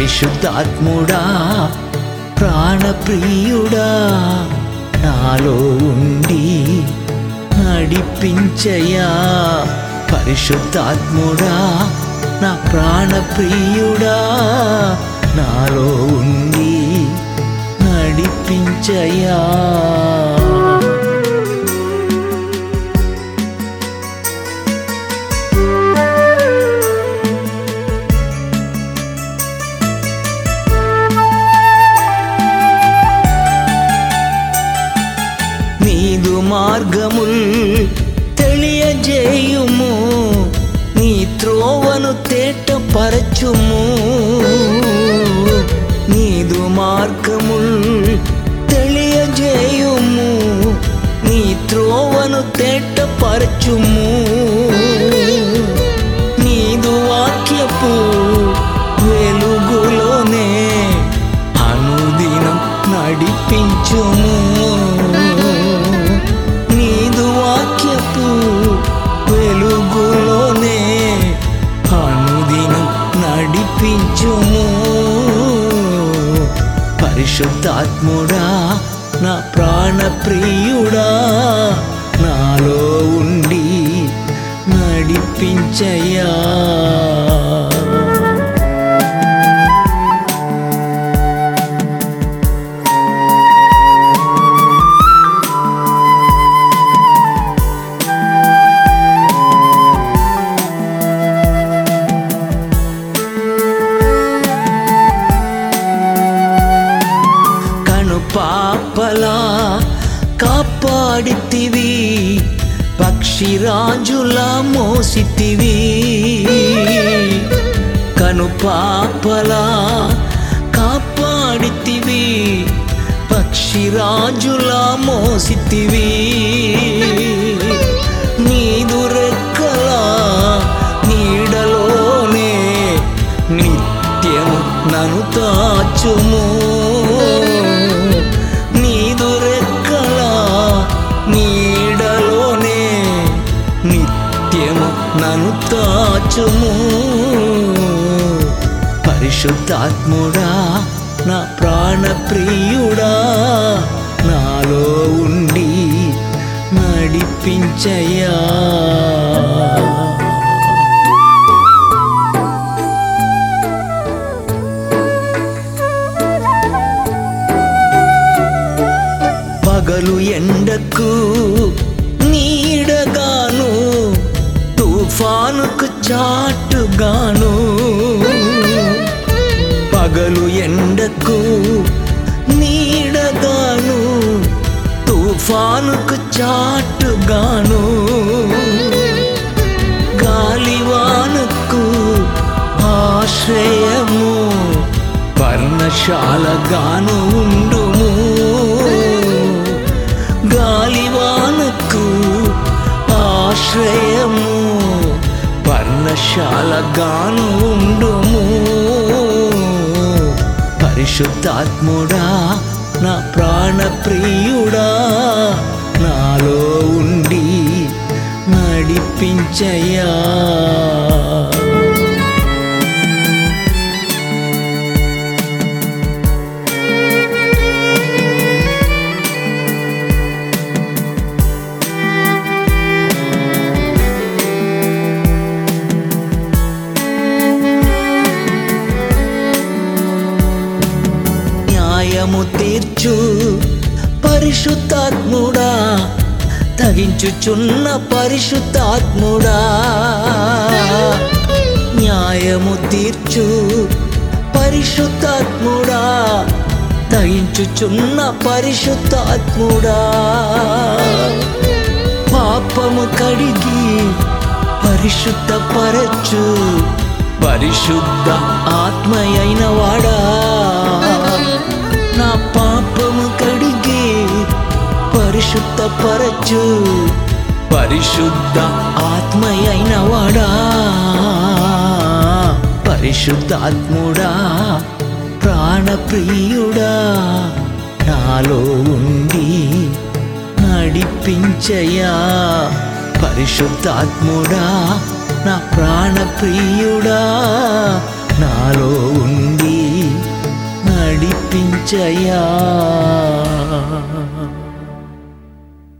పరిశుద్ధాత్ముడా ప్రాణప్రియుడా నాలో ఉండి నడిపించయా పరిశుద్ధాత్ముడా నా ప్రాణప్రియుడా నాలో ఉండి నడిపించయా నీదు మార్గముల్ తెలియజేయుము నీ త్రోవను తేటపరచుము నీదు మార్గముల్ తెలియజేయుము నీ త్రోవను తేటపరచుము నీదు వాక్యపు వెలుగులోనే అనుదినం నడిపించుము నీదు వాక్యపు వెలుగులోనే అనుదినం నడిపించుము పరిశుద్ధాత్ముడా నా ప్రాణప్రియుడా నాలో ఉండి నడిపించయ్యా కను పాపలా కాపాడితివి పక్షిరాజులా మోసితివి కను పాపలా కాపాడితివి పక్షిరాజులా మోసితివి నీదు రెక్కలా నీడలోనే నిత్యము నన్ను తాచుము నీదు రెక్కల నీడలోనే నిత్యము నన్ను తాచుము పరిశుద్ధాత్ముడా నా ప్రాణప్రియుడా నాలో ఉండి నడిపించయ్యా పగలు ఎండకు నీడగాను తుఫానుకు చాటుగాను పగలు ఎండకు నీడగాను తుఫానుకు చాటుగాను గాలివానుకు ఆశ్రయము పర్ణశాలగాను ఉండుము గాలివానకు ఆశ్రయము పర్ణశాలగాను ఉండుము పరిశుద్ధాత్ముడా నా ప్రాణప్రియుడా నాలో ఉండి నడిపించయ్యా న్యాయము తీర్చు పరిశుద్ధాత్ముడా తగించుచున్న పరిశుద్ధాత్ముడా న్యాయము తీర్చు పరిశుద్ధాత్ముడా తగించుచున్న పరిశుద్ధాత్ముడా పాపము కడిగి పరిశుద్ధపరచు పరిశుద్ధ ఆత్మయైన వాడా నా పాపము కడిగి పరిశుద్ధపరచు పరిశుద్ధ ఆత్మయైన వాడా పరిశుద్ధాత్ముడా ప్రాణప్రియుడా నాలో ఉండి నడిపించయా పరిశుద్ధాత్ముడా నా ప్రాణప్రియుడా నాలో ఉండి రక్షించయా